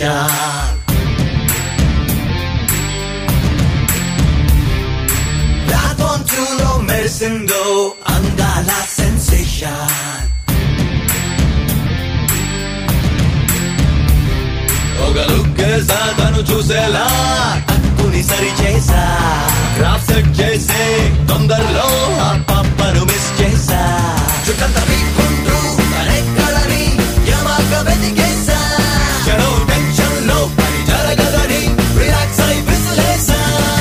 station platform two లో మెరిసిందో అందాల sensation ఒక లుక్కేసా తను చూసేలా అక్కుని సరి చేసా గ్రాఫ్ సెట్ చేసే తొందరలో ఆ పప్పను మిస్ చేసా చుట్టంతా వీక్కుంటూ తనెక్కడని యమాక వెతికేసా చెరో టెన్షన్ లో పని జరగదని రిలాక్స్ అయి విసిలేసా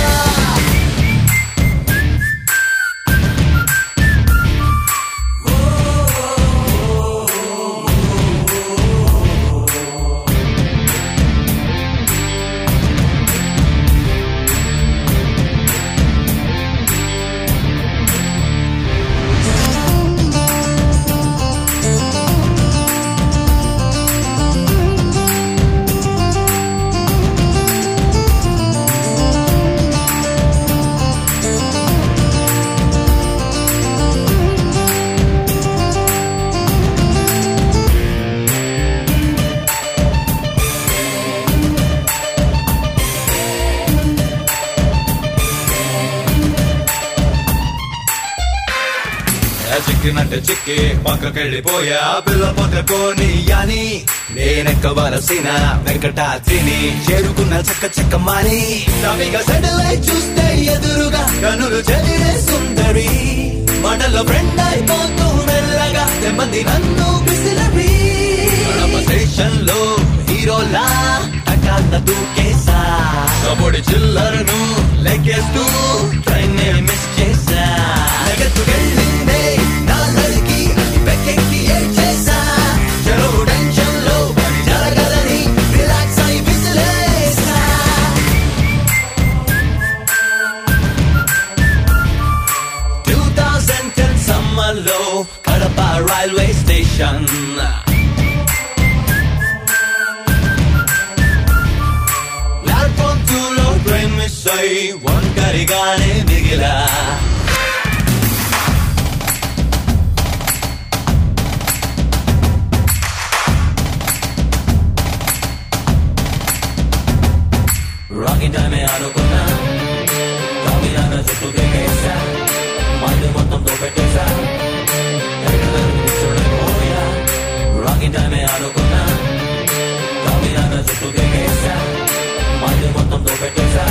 చిక్కినట్టే చిక్కి పక్కకెళ్ళిపోయా పిల్ల పోతే పోని అని నేనెక్కవలసిన వెంకటాద్రిని చేరుకున్న చక్క చక్క మాని నవిగా సెటిలైట్ చూస్తే ఎదురుగా కనులు చెదిరే సుందరి మడలో ఫ్రెండ్ అయిపోతూ మెల్లగా నెమ్మది నన్ను బిసిలవి స్టేషన్ లో హీరోలా టకాల దూకేసా కబడి చిల్లరను లెక్కేస్తూ ట్రైన్ మిస్ చేసా లెగెత్తుకెళ్ళిందే నా నడికి వెక్కెక్కి ఏడ్చేసా చెరో టెన్షన్ లో పని జరగదని రిలాక్స్ అయి విసిలేసా టూ థౌజండ్ టెన్ సమ్మర్ లో Kadapa railway station platform two లో ట్రైన్ మిస్ అయి ఒంటరిగానే మిగిలా రాకింగ్ టైమే అనుకున్నా కామినాన చుట్టూ తిరిగేసా మందు మొత్తంతో పెట్టేశా చూడకపోయా రాకింగ్ టైమే అనుకున్నా కామినాన చుట్టూ తిరిగేసా మందు మొత్తంతో పెట్టేశా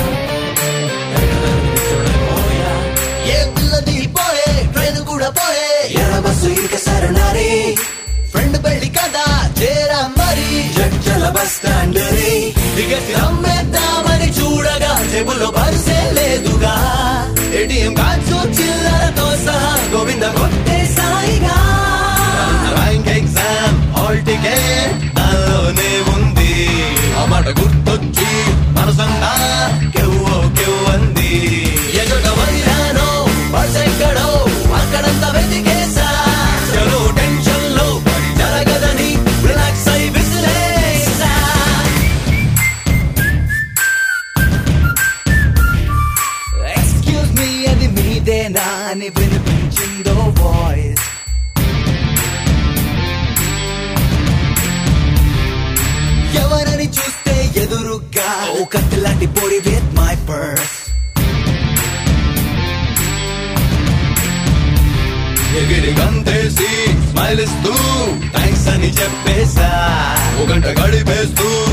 చూడకపోయా ఏ పిల్లది పోయే ట్రైన్ కూడా పోయే ఎర్ర బస్సు ఇరికేశారు నారి ఫ్రెండ్ పెళ్లి కదా చేరా మరి జడ్జల బస్ స్టాండ్ టికెట్ అమ్మేద్దామని చూడగా జేబులో పర్సే లేదుగా ఏటీఎం కార్డ్స్ చిల్లరతో సహా గోవింద కొట్టే సాయిగా ర్యాంక్ ఎగ్జామ్ హాల్ టికెట్ దానిలోనే ఉంది ఆ మాట గుర్తొచ్చి మనసంతా కెవ్వో కెవ్వంది ఎదుట వదిలానో పర్స్ ఎక్కడో అక్కడంతా వెతికేసా చలో టెన్షన్ లో పని జరగదని రిలాక్స్ అయి విసిరేసా ఎక్స్క్యూజ్ మీ అది మీదేనా అని వినిపించిందో వాయిస్ ఎవరని చూస్తే ఎదురుగా ఓ కత్తిలాంటి పొడి విత్ మై పర్స్ ఎగిరి గంతేసి స్మైల్ ఇస్తూ థ్యాంక్స్ అని చెప్పేశా ఒక గంట గడిపేస్తూ